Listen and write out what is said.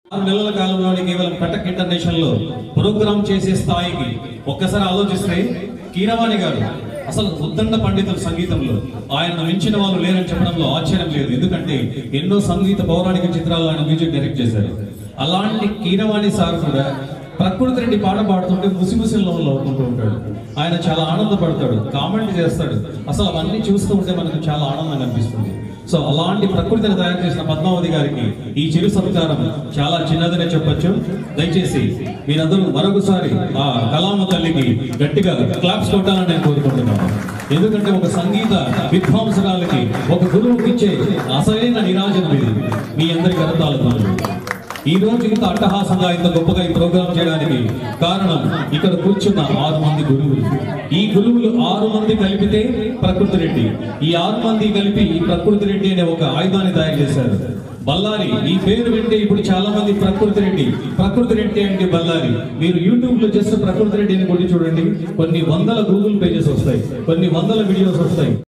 ఆరు నెలల కాలంలోనే కేవలం కటక్ ఇంటర్నేషనల్ లో ప్రోగ్రామ్ చేసే స్థాయికి ఒక్కసారి ఆలోచిస్తే కీరవాణి గారు అసలు ఉద్దండ పండితులు సంగీతంలో ఆయన మించిన వాళ్ళు లేరని చెప్పడంలో ఆశ్చర్యం లేదు ఎందుకంటే ఎన్నో సంగీత పౌరాణిక చిత్రాలు ఆయన మ్యూజిక్ డైరెక్ట్ చేశారు అలాంటి కీరవాణి సార్ కూడా ప్రకృతి రెడ్డి పాట పాడుతుంటే ముసిముసిలో నవ్వుకుంటూ ఉంటాడు ఆయన చాలా ఆనందపడతాడు కామెంట్ చేస్తాడు అసలు అవన్నీ చూస్తూ ఉంటే మనకు చాలా ఆనందంగా అనిపిస్తుంది సో అలాంటి ప్రకృతిని తయారు చేసిన పద్మావతి గారికి ఈ చిరు సత్కారం చాలా చిన్నదనే చెప్పొచ్చు దయచేసి మీరందరూ మరొకసారి ఆ కలామ తల్లికి గట్టిగా క్లాప్స్ కొట్టాలని నేను కోరుకుంటున్నాను ఎందుకంటే ఒక సంగీత విద్వాంసరాలకి ఒక గురువుకి ఇచ్చే అసలైన నిరాజనం ఇది మీ అందరి కరతాలతో ఈ రోజు ఇంత అట్టహాసంగా ఇంత గొప్పగా ఈ ప్రోగ్రాం చేయడానికి కారణం ఇక్కడ కూర్చున్న ఆరు మంది గురువులు ఈ గురువులు ఆరు మంది కలిపితే ప్రకృతి రెడ్డి ఈ ఆరు మంది కలిపి ఈ ప్రకృతి రెడ్డి అనే ఒక ఆయుధాన్ని తయారు చేశారు బల్లారి ఈ పేరు వింటే ఇప్పుడు చాలా మంది ప్రకృతి రెడ్డి ప్రకృతి రెడ్డి అంటే బల్లారి మీరు యూట్యూబ్ లో జస్ట్ ప్రకృతి రెడ్డి అని కొట్టి చూడండి కొన్ని వందల గూగుల్ పేజెస్ వస్తాయి కొన్ని వందల వీడియోస్ వస్తాయి